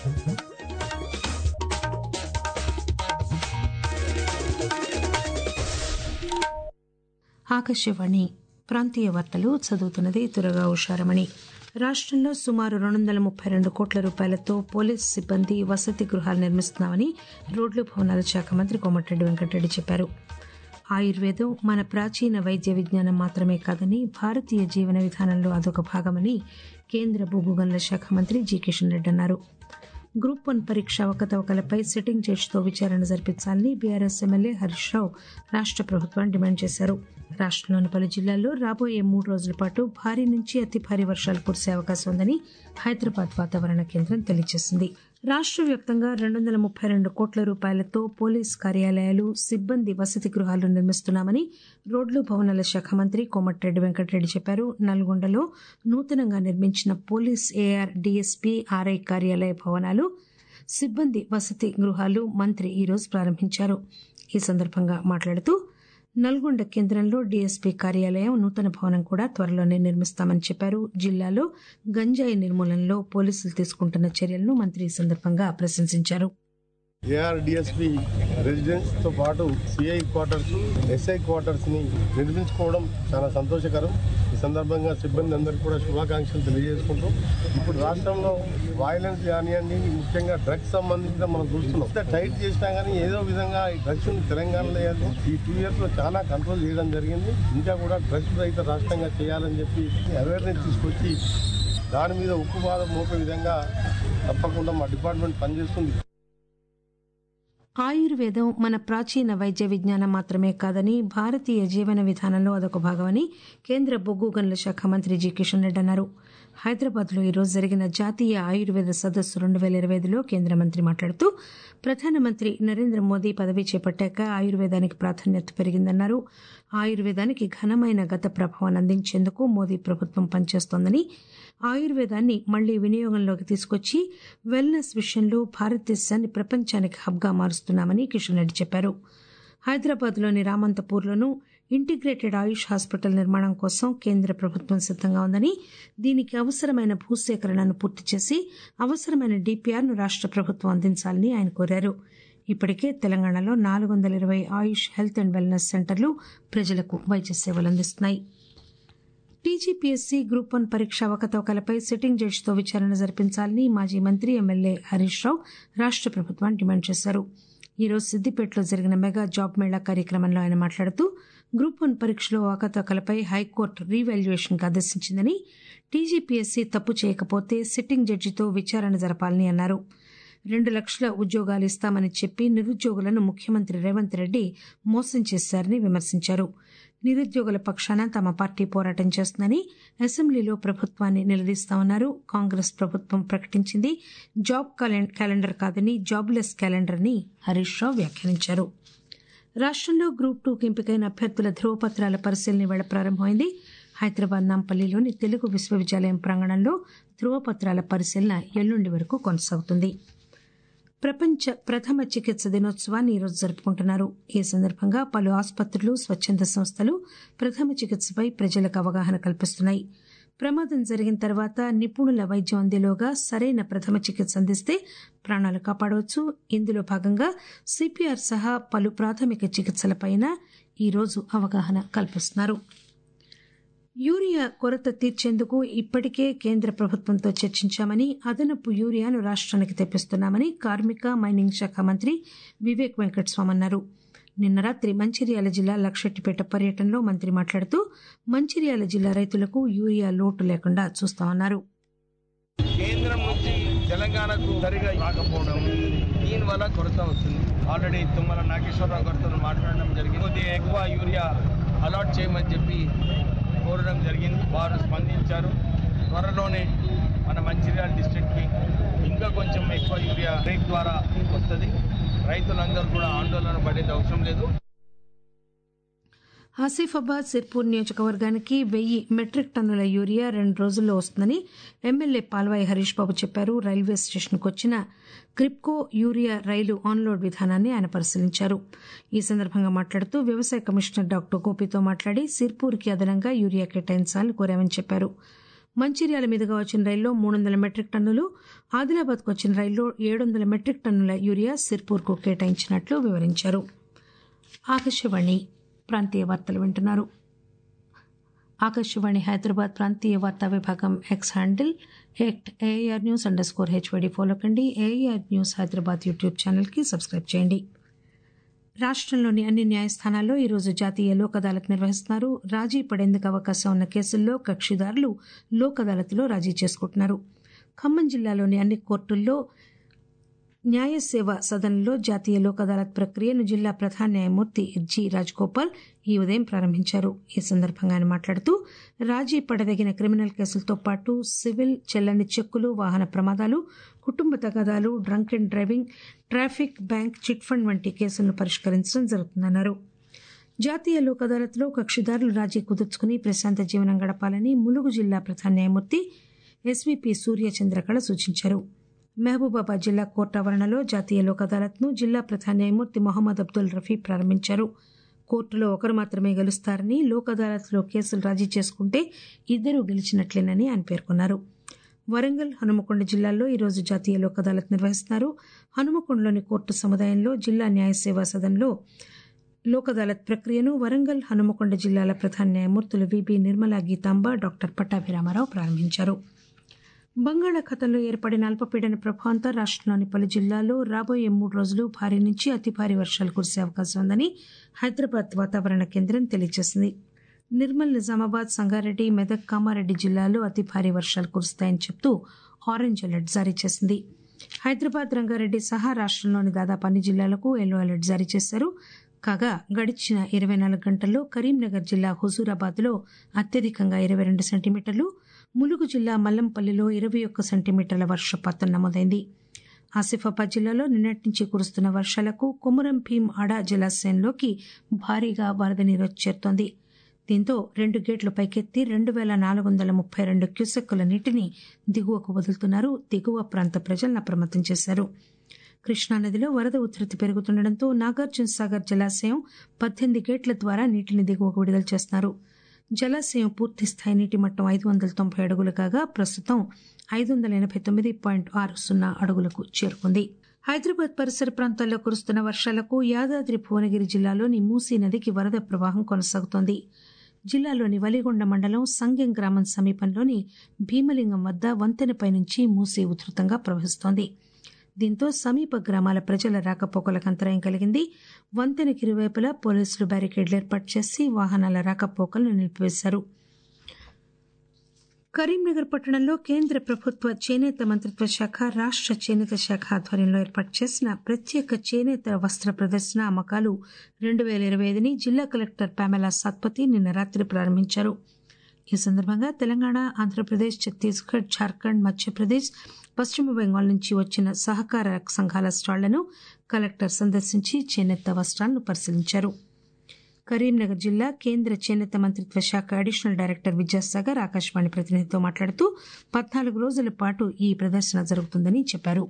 ఆకాశవాణి ప్రాంతీయ వార్తలు చదువుతున్నది తురగా ఉషారమణి రాష్టంలో సుమారు రెండు వందల ముప్పై రెండు కోట్ల రూపాయలతో పోలీసు సిబ్బంది వసతి గృహాలు నిర్మిస్తున్నామని రోడ్లు భవనాల శాఖ మంత్రి కోమటిరెడ్డి వెంకటరెడ్డి చెప్పారు ఆయుర్వేదం మన ప్రాచీన వైద్య విజ్ఞానం మాత్రమే కాదని భారతీయ జీవన విధానంలో అదొక భాగమని కేంద్ర భూభు గనుల శాఖ మంత్రి జి కిషన్ రెడ్డి అన్నారు గ్రూప్ వన్ పరీక్ష అవకతవకలపై సిట్టింగ్ జడ్జితో విచారణ జరిపించాలని బీఆర్ఎస్ ఎమ్మెల్యే హరీష్ రావు రాష్ట ప్రభుత్వాన్ని డిమాండ్ చేశారు రాష్టంలోని పలు జిల్లాల్లో రాబోయే మూడు రోజుల పాటు భారీ నుంచి అతి భారీ వర్షాలు కురిసే అవకాశం ఉందని హైదరాబాద్ వాతావరణ కేంద్రం తెలియజేసింది రాష్ట్ర వ్యాప్తంగా రెండు వందల ముప్పై రెండు కోట్ల రూపాయలతో పోలీస్ కార్యాలయాలు సిబ్బంది వసతి గృహాలు నిర్మిస్తున్నామని రోడ్లు భవనాల శాఖ మంత్రి కోమటిరెడ్డి వెంకటరెడ్డి చెప్పారు నల్గొండలో నూతనంగా నిర్మించిన పోలీస్ ఏఆర్ డీఎస్పీ ఆర్ఐ కార్యాలయ భవనాలు సిబ్బంది వసతి గృహాలు మంత్రి ఈరోజు ప్రారంభించారు ఈ సందర్భంగా మాట్లాడుతూ నల్గొండ కేంద్రంలో డీఎస్పీ కార్యాలయం నూతన భవనం కూడా త్వరలోనే నిర్మిస్తామని చెప్పారు జిల్లాలో గంజాయి నిర్మూలనలో పోలీసులు తీసుకుంటున్న చర్యలను మంత్రి ఈ సందర్భంగా ప్రశంసించారు ఏఆర్ డిఎస్పి రెసిడెన్స్ తో పాటు సిఐ క్వార్టర్స్ ఎస్ఐ క్వార్టర్స్ ని నిర్మించుకోవడం చాలా సంతోషకరం ఈ సందర్భంగా సిబ్బంది అందరికీ కూడా శుభాకాంక్షలు తెలియజేసుకుంటూ ఇప్పుడు రాష్ట్రంలో వైలెన్స్ కానివ్వండి ముఖ్యంగా డ్రగ్స్ సంబంధించిన మనం చూస్తున్నాం ఎంత టైట్ చేసినా కానీ ఏదో విధంగా ఈ డ్రగ్స్ తెలంగాణలో ఈ టూ ఇయర్స్ లో చాలా కంట్రోల్ చేయడం జరిగింది ఇంకా కూడా డ్రగ్స్ రహిత రాష్ట్రంగా చేయాలని చెప్పి అవేర్నెస్ తీసుకొచ్చి దాని మీద ఉక్కుపాదం మోపే విధంగా తప్పకుండా మా డిపార్ట్మెంట్ పనిచేస్తుంది ఆయుర్వేదం మన ప్రాచీన వైద్య విజ్ఞానం మాత్రమే కాదని భారతీయ జీవన విధానంలో అదొక భాగమని కేంద్ర బొగ్గు గనుల శాఖ మంత్రి జి కిషన్ రెడ్డి అన్నారు హైదరాబాద్ లో ఈరోజు జరిగిన జాతీయ ఆయుర్వేద సదస్సు రెండు వేల ఇరవై ఐదులో కేంద్ర మంత్రి మాట్లాడుతూ ప్రధానమంత్రి నరేంద్ర మోదీ పదవీ చేపట్టాక ఆయుర్వేదానికి ప్రాధాన్యత పెరిగిందన్నారు ఆయుర్వేదానికి ఘనమైన గత ప్రభావాన్ని అందించేందుకు మోదీ ప్రభుత్వం పనిచేస్తోందని ఆయుర్వేదాన్ని మళ్లీ వినియోగంలోకి తీసుకొచ్చి వెల్నెస్ విషయంలో భారతదేశాన్ని ప్రపంచానికి హబ్గా మారుస్తున్నామని కిషన్ రెడ్డి చెప్పారు హైదరాబాద్లోని రామంతపూర్లోనూ ఇంటిగ్రేటెడ్ ఆయుష్ హాస్పిటల్ నిర్మాణం కోసం కేంద్ర ప్రభుత్వం సిద్దంగా ఉందని దీనికి అవసరమైన భూసేకరణను పూర్తి చేసి అవసరమైన డిపిఆర్ను రాష్ట ప్రభుత్వం అందించాలని ఆయన కోరారు ఇప్పటికే తెలంగాణలో నాలుగు వందల ఇరవై ఆయుష్ హెల్త్ అండ్ వెల్నెస్ సెంటర్లు ప్రజలకు వైద్య సేవలు అందిస్తున్నాయి టీజీపీఎస్సీ గ్రూప్ వన్ పరీక్ష అవకతవకలపై సిట్టింగ్ జడ్జితో విచారణ జరిపించాలని మాజీ మంత్రి ఎమ్మెల్యే హరీష్ రావు రాష్ట ప్రభుత్వాన్ని డిమాండ్ చేశారు ఈరోజు సిద్దిపేటలో జరిగిన మెగా జాబ్ మేళా కార్యక్రమంలో ఆయన మాట్లాడుతూ గ్రూప్ వన్ పరీక్షలో అవకతవకలపై హైకోర్టు రీవాల్యుయేషన్కు ఆదేశించిందని టీజీపీఎస్సీ తప్పు చేయకపోతే సిట్టింగ్ జడ్జితో విచారణ జరపాలని అన్నారు రెండు లక్షల ఉద్యోగాలు ఇస్తామని చెప్పి నిరుద్యోగులను ముఖ్యమంత్రి రేవంత్ రెడ్డి మోసం చేశారని విమర్శించారు నిరుద్యోగుల పక్షాన తమ పార్టీ పోరాటం చేస్తుందని అసెంబ్లీలో ప్రభుత్వాన్ని నిలదీస్తామన్నారు కాంగ్రెస్ ప్రభుత్వం ప్రకటించింది జాబ్ క్యాలెండర్ కాదని జాబ్లెస్ క్యాలెండర్ అని హరీష్ రావు వ్యాఖ్యానించారు రాష్టంలో గ్రూప్ టూకి ఎంపికైన అభ్యర్థుల ధ్రువపత్రాల పరిశీలన వేళ ప్రారంభమైంది హైదరాబాద్ నాంపల్లిలోని తెలుగు విశ్వవిద్యాలయం ప్రాంగణంలో ధ్రువపత్రాల పరిశీలన ఎల్లుండి వరకు కొనసాగుతుంది ప్రపంచ ప్రథమ చికిత్స దినోత్సవాన్ని ఈరోజు జరుపుకుంటున్నారు ఈ సందర్భంగా పలు ఆసుపత్రులు స్వచ్ఛంద సంస్థలు ప్రథమ చికిత్సపై ప్రజలకు అవగాహన కల్పిస్తున్నాయి ప్రమాదం జరిగిన తర్వాత నిపుణుల వైద్యం అందేలోగా సరైన ప్రథమ చికిత్స అందిస్తే ప్రాణాలు కాపాడవచ్చు ఇందులో భాగంగా సిపిఆర్ సహా పలు ప్రాథమిక చికిత్సలపైన ఈరోజు అవగాహన కల్పిస్తున్నారు యూరియా కొరత తీర్చేందుకు ఇప్పటికే కేంద్ర ప్రభుత్వంతో చర్చించామని అదనపు యూరియాను రాష్ట్రానికి తెప్పిస్తున్నామని కార్మిక మైనింగ్ శాఖ మంత్రి వివేక్ వెంకటస్వామి అన్నారు నిన్న రాత్రి మంచిర్యాల జిల్లా లక్షెట్టిపేట పర్యటనలో మంత్రి మాట్లాడుతూ మంచిర్యాల జిల్లా రైతులకు యూరియా లోటు లేకుండా చూస్తామన్నారు కేంద్రం నుంచి తెలంగాణకు సరిగా రాకపోవడం దీని వల్ల కొరత వస్తుంది ఆల్రెడీ తుమ్మల నాగేశ్వరరావు గారితో మాట్లాడడం జరిగింది కొద్దిగా ఎక్కువ యూరియా అలాట్ చేయమని చెప్పి కోరడం జరిగింది వారు స్పందించారు త్వరలోనే మన మంచిర్యాల డిస్ట్రిక్ట్కి ఇంకా కొంచెం ఎక్కువ యూరియా రేట్ ద్వారా వస్తుంది రైతులందరూ కూడా ఆందోళన పడేది అవసరం లేదు ఆసిఫాబాద్ సిర్పూర్ నియోజకవర్గానికి వెయ్యి మెట్రిక్ టన్నుల యూరియా రెండు రోజుల్లో వస్తుందని ఎమ్మెల్యే పాల్వాయి హరీష్ బాబు చెప్పారు రైల్వే స్టేషన్కు వచ్చిన క్రిప్కో యూరియా రైలు ఆన్లోడ్ విధానాన్ని ఆయన పరిశీలించారు ఈ సందర్భంగా మాట్లాడుతూ వ్యవసాయ కమిషనర్ డాక్టర్ గోపితో మాట్లాడి సిర్పూర్కి అదనంగా యూరియా కేటాయించాలని కోరామని చెప్పారు మంచిర్యాల మీదుగా వచ్చిన రైల్లో మూడు వందల మెట్రిక్ టన్నులు ఆదిలాబాద్కు వచ్చిన రైల్లో ఏడు వందల మెట్రిక్ టన్నుల యూరియా సిర్పూర్కు కేటాయించినట్లు వివరించారు ఆకాశవాణి ప్రాంతీయ వార్తలు వింటున్నారు ఆకాశవాణి హైదరాబాద్ ప్రాంతీయ వార్తా విభాగం X handle at AIR news underscore HYD follow కండి ఏఆర్ న్యూస్ హైదరాబాద్ యూట్యూబ్ ఛానల్కి సబ్స్క్రైబ్ చేయండి రాష్ట్రంలోని అన్ని న్యాయస్థానాల్లో ఈరోజు జాతీయ లోక్ అదాలత్ నిర్వహిస్తున్నారు రాజీ పడేందుకు అవకాశం ఉన్న కేసుల్లో కక్షిదారులు లోక్ అదాలత్లో రాజీ చేసుకుంటున్నారు ఖమ్మం జిల్లాలోని అన్ని కోర్టుల్లో న్యాయ సేవ సదన్లో జాతీయ లోక్ అదాలత్ ప్రక్రియను జిల్లా ప్రధాన న్యాయమూర్తి జి రాజ్గోపాల్ ఈ ఉదయం ప్రారంభించారు ఈ సందర్భంగా ఆయన మాట్లాడుతూ రాజీ పడదగిన క్రిమినల్ కేసులతో పాటు సివిల్ చెల్లని చెక్కులు వాహన ప్రమాదాలు కుటుంబ తగాదాలు drunk and driving traffic bank chit fund వంటి కేసులను పరిష్కరించడం జరుగుతుందన్నారు జాతీయ లోక్ అదాలత్లో కక్షిదారులు రాజీ కుదుర్చుకుని ప్రశాంత జీవనం గడపాలని ములుగు జిల్లా ప్రధాన న్యాయమూర్తి ఎస్వీపీ సూర్యచంద్రకళ సూచించారు మహబూబాబాద్ జిల్లా కోర్టు ఆవరణలో జాతీయ లోక్ అదాలత్ను జిల్లా ప్రధాన న్యాయమూర్తి మొహమ్మద్ అబ్దుల్ రఫీ ప్రారంభించారు కోర్టులో ఒకరు మాత్రమే గెలుస్తారని లోక్ అదాలత్లో కేసులు రాజీ చేసుకుంటే ఇద్దరూ గెలిచినట్లేనని ఆయన పేర్కొన్నారు వరంగల్ హనుమకొండ జిల్లాల్లో ఈరోజు జాతీయ లోక్ అదాలత్ నిర్వహిస్తున్నారు హనుమకొండలోని కోర్టు సముదాయంలో జిల్లా న్యాయ సేవా సదన్లో లోక్ అదాలత్ ప్రక్రియను వరంగల్ హనుమకొండ జిల్లాల ప్రధాన న్యాయమూర్తులు విబి నిర్మలా గీతాంబ డాక్టర్ పట్టాభిరామారావు ప్రారంభించారు బంగాళాఖాతంలో ఏర్పడిన అల్పపీడన ప్రభావంతో రాష్ట్రంలోని పలు జిల్లాల్లో రాబోయే మూడు రోజులు భారీ నుంచి అతి భారీ వర్షాలు కురిసే అవకాశం ఉందని హైదరాబాద్ వాతావరణ కేంద్రం తెలియజేసింది నిర్మల్ నిజామాబాద్ సంగారెడ్డి మెదక్ కామారెడ్డి జిల్లాల్లో అతి భారీ వర్షాలు కురుస్తాయని చెప్తూ ఆరెంజ్ అలర్ట్ జారీ చేసింది హైదరాబాద్ రంగారెడ్డి సహా రాష్ట్రంలోని దాదాపు అన్ని జిల్లాలకు ఎల్లో అలర్ట్ జారీ చేశారు కాగా గడిచిన ఇరవై నాలుగు గంటల్లో కరీంనగర్ జిల్లా హుజూరాబాద్లో అత్యధికంగా ఇరవై రెండు సెంటీమీటర్లు ములుగు జిల్లా మల్లంపల్లిలో ఇరవై ఒక్క సెంటీమీటర్ల వర్షపాతం నమోదైంది ఆసిఫాబాద్ జిల్లాలో నిన్నటి నుంచి కురుస్తున్న వర్షాలకు కొమురం భీం అడా జలాశయంలోకి భారీగా వరద నీరు చేరుతోంది దీంతో రెండు గేట్లు పైకెత్తి రెండు వేల నాలుగు వందల ముప్పై రెండు క్యూసెక్కుల నీటిని దిగువకు వదులుతున్నారు దిగువ ప్రాంత ప్రజలను అప్రమత్తం చేశారు కృష్ణానదిలో వరద ఉధృతి పెరుగుతుండటంతో నాగార్జున సాగర్ జలాశయం పద్దెనిమిది గేట్ల ద్వారా నీటిని దిగువకు విడుదల చేస్తున్నారు జలాశయం పూర్తి స్థాయి నీటి మట్టం ఐదు వందల తొంభై అడుగులు కాగా ప్రస్తుతం ఐదు వందల ఎనభై తొమ్మిది పాయింట్ ఆరు సున్నా అడుగులకు చేరుకుంది హైదరాబాద్ పరిసర ప్రాంతాల్లో కురుస్తున్న వర్షాలకు యాదాద్రి భువనగిరి జిల్లాలోని మూసీ నదికి వరద ప్రవాహం కొనసాగుతోంది జిల్లాలోని వలిగొండ మండలం సంగెం గ్రామం సమీపంలోని భీమలింగం వద్ద వంతెనపై నుంచి మూసీ ఉధృతంగా ప్రవహిస్తోంది దీంతో సమీప గ్రామాల ప్రజల రాకపోకలకు అంతరాయం కలిగింది వంతెనకి ఇరువైపులా పోలీసులు బ్యారికేడ్లు ఏర్పాటు చేసి వాహనాల రాకపోకలను నిలిపివేశారు కరీంనగర్ పట్టణంలో కేంద్ర ప్రభుత్వ చేనేత మంత్రిత్వ శాఖ రాష్ట్ర చేనేత శాఖ ఆధ్వర్యంలో ఏర్పాటు చేసిన ప్రత్యేక చేనేత వస్త్ర ప్రదర్శన అమ్మకాలు రెండు వేల ఇరవై ఐదుని జిల్లా కలెక్టర్ పామెలా సత్పతి నిన్న రాత్రి ప్రారంభించారు ఈ సందర్భంగా తెలంగాణ ఆంధ్రప్రదేశ్ ఛత్తీస్గఢ్ జార్ఖండ్ మధ్యప్రదేశ్ పశ్చిమ బెంగాల్ నుంచి వచ్చిన సహకార సంఘాల స్టాళ్లను కలెక్టర్ సందర్శించి చేనేత వస్త్రాలను పరిశీలించారు కరీంనగర్ జిల్లా కేంద్ర చేనేత మంత్రిత్వ శాఖ అడిషనల్ డైరెక్టర్ విద్యాసాగర్ ఆకాశవాణి ప్రతినిధితో మాట్లాడుతూ పద్నాలుగు రోజుల పాటు ఈ ప్రదర్శన జరుగుతుందని చెప్పారు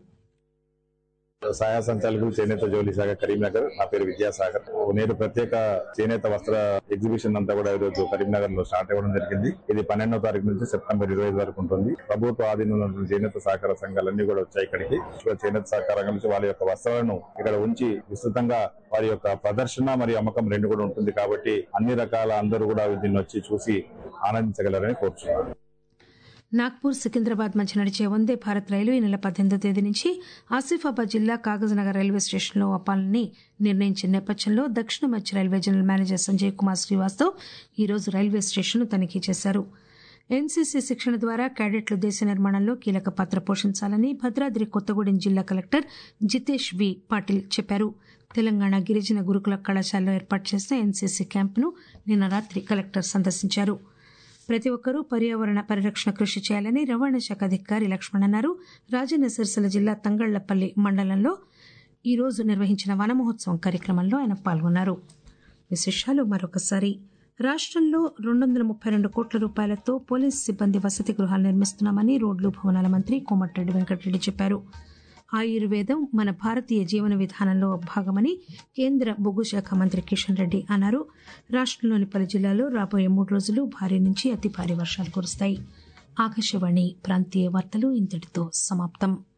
సహాయ సంచాలకులు చేనేత జోలి శాఖ కరీంనగర్ నా పేరు విద్యాసాగర్ నేడు ప్రత్యేక చేనేత వస్త్ర ఎగ్జిబిషన్ అంతా కూడా ఈరోజు కరీంనగర్ లో స్టార్ట్ అవ్వడం జరిగింది ఇది పన్నెండో తారీఖు నుంచి సెప్టెంబర్ ఇరవై వరకు ఉంటుంది ప్రభుత్వ ఆధీనంలో ఉన్న చేనేత సహకార సంఘాలన్నీ కూడా వచ్చాయి ఇక్కడికి ఇక్కడ చేనేత సహకార రంగం నుంచి వాళ్ళ యొక్క వస్త్రాలను ఇక్కడ ఉంచి విస్తృతంగా వారి యొక్క ప్రదర్శన మరియు అమ్మకం రెండు కూడా ఉంటుంది కాబట్టి అన్ని రకాల అందరూ కూడా దీన్ని వచ్చి చూసి ఆనందించగలరని కోరుచున్నాను నాగ్పూర్ సికింద్రాబాద్ మధ్య నడిచే వందే భారత్ రైలు ఈ నెల పద్దెనిమిదో తేదీ నుంచి ఆసిఫాబాద్ జిల్లా కాగజ్నగర్ రైల్వే స్టేషన్లో ఆపాలని నిర్ణయించిన నేపథ్యంలో దక్షిణ మధ్య railway general manager Sanjay Kumar Srivastav ఈ రోజు రైల్వే స్టేషన్ను తనిఖీ చేశారు ఎన్సీసీ శిక్షణ ద్వారా క్యాడెట్లు దేశ నిర్మాణంలో కీలక పాత్ర పోషించాలని భద్రాద్రి కొత్తగూడెం జిల్లా కలెక్టర్ జితేష్ వి పాటిల్ చెప్పారు తెలంగాణ గిరిజన గురుకుల కళాశాలలో ఏర్పాటు చేసిన ఎన్సీసీ క్యాంపును నిన్న రాత్రి కలెక్టర్ సందర్శించారు ప్రతి ఒక్కరూ పర్యావరణ పరిరక్షణ కృషి చేయాలని రవాణా శాఖ అధికారి లక్ష్మణ్ అన్నారు రాజన్న సిరిసిల్ల జిల్లా తంగళ్లపల్లి మండలంలో ఈ రోజు నిర్వహించిన వన మహోత్సవం కార్యక్రమంలో ఆయన పాల్గొన్నారు విశేషాలు మరొకసారి రాష్ట్రంలో రెండు వందల ముప్పై రెండు కోట్ల రూపాయలతో పోలీస్ సిబ్బంది వసతి గృహాలు నిర్మిస్తున్నామని రోడ్లు భవనాల మంత్రి కోమటిరెడ్డి వెంకటరెడ్డి చెప్పారు ఆయుర్వేదం మన భారతీయ జీవన విధానంలో భాగమని కేంద్ర బొగ్గు శాఖ మంత్రి కిషన్ రెడ్డి అన్నారు రాష్ట్రంలోని పలు జిల్లాల్లో రాబోయే మూడు రోజులు భారీ నుంచి అతి భారీ వర్షాలు కురుస్తాయి ఆకాశవాణి ప్రాంతీయ వార్తలు ఇంతటితో సమాప్తం